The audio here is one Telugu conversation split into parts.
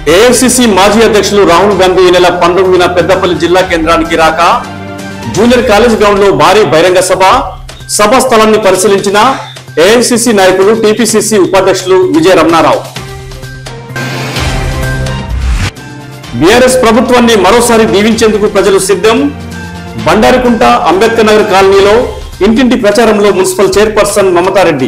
ఏఐసిసి మాజీ అధ్యక్షులు రాహుల్ గాంధీ ఈ నెల పంతొమ్మిదిన పెద్దపల్లి జిల్లా కేంద్రానికి రాక జూనియర్ కాలేజ్ గ్రౌండ్ లో భారీ బహిరంగ సభ సభ స్థలాన్ని పరిశీలించిన ఏఐసిసి నాయకులు టిపిసిసి ఉపాధ్యక్షులు విజయ రమణారావు బీఆర్ఎస్ ప్రభుత్వాన్ని మరోసారి దీవించేందుకు ప్రజలు సిద్ధం బండారికుంట అంబేద్కర్ నగర్ కాలనీలో ఇంటింటి ప్రచారంలో మున్సిపల్ చైర్పర్సన్ మమతారెడ్డి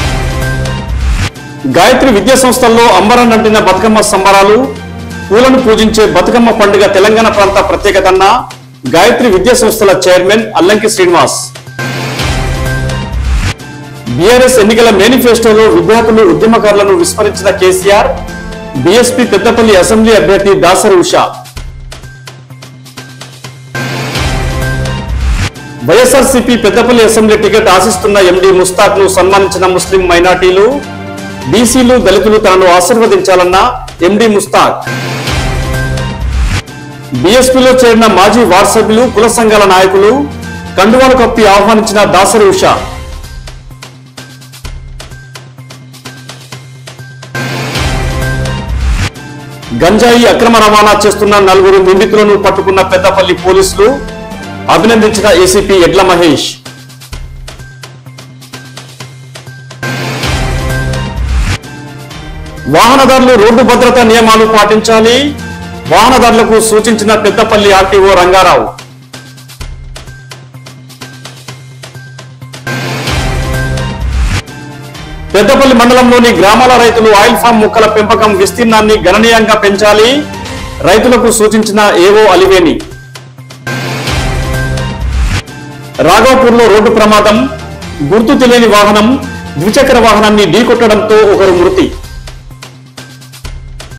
గాయత్రి విద్యా సంస్థల్లో అంబరాన్నంటిన బతుకమ్మ సంబరాలు పూలను పూజించే బతుకమ్మ పండుగ తెలంగాణ ప్రాంత ప్రత్యేకతన్న గాయత్రి విద్యా సంస్థల చైర్మన్ అల్లంకి శ్రీనివాస్ బీఆర్ఎస్ ఎన్నికల మేనిఫెస్టోలో విద్యార్థులు ఉద్యమకారులను విస్మరించిన కేసీఆర్ బీఎస్పీ పెద్దపల్లి అసెంబ్లీ అభ్యర్థి Dasari Usha YSRCP Peddapalli assembly ticket ఆశిస్తున్న ఎండీ ముస్తాక్ ను సన్మానించిన ముస్లిం మైనార్టీలు బీసీలు దళితులు తనను ఆశీర్వదించాలన్న ఎండీ ముస్తాక్ బీఎస్పీలో చేరిన మాజీ వార్డ్ సభ్యులు కుల సంఘాల నాయకులు కండువాలు కప్పి ఆహ్వానించిన దాసరి ఉషా గంజాయి అక్రమ రవాణా చేస్తున్న నలుగురు నిందితులను పట్టుకున్న పెద్దపల్లి పోలీసులు అభినందించిన ఏసీపీ ఎడ్ల మహేష్ వాహనదారులు రోడ్డు భద్రతా నియమాలు పాటించాలి వాహనదారులకు సూచించిన పెద్దపల్లి ఆర్టీఓ రంగారావు పెద్దపల్లి మండలంలోని గ్రామాల రైతులు ఆయిల్ ఫామ్ మొక్కల పెంపకం విస్తీర్ణాన్ని గణనీయంగా పెంచాలి రైతులకు సూచించిన ఏవో అలివేని రాఘవపూర్లో రోడ్డు ప్రమాదం గుర్తు తెలియని వాహనం ద్విచక్ర వాహనాన్ని ఢీకొట్టడంతో ఒకరు మృతి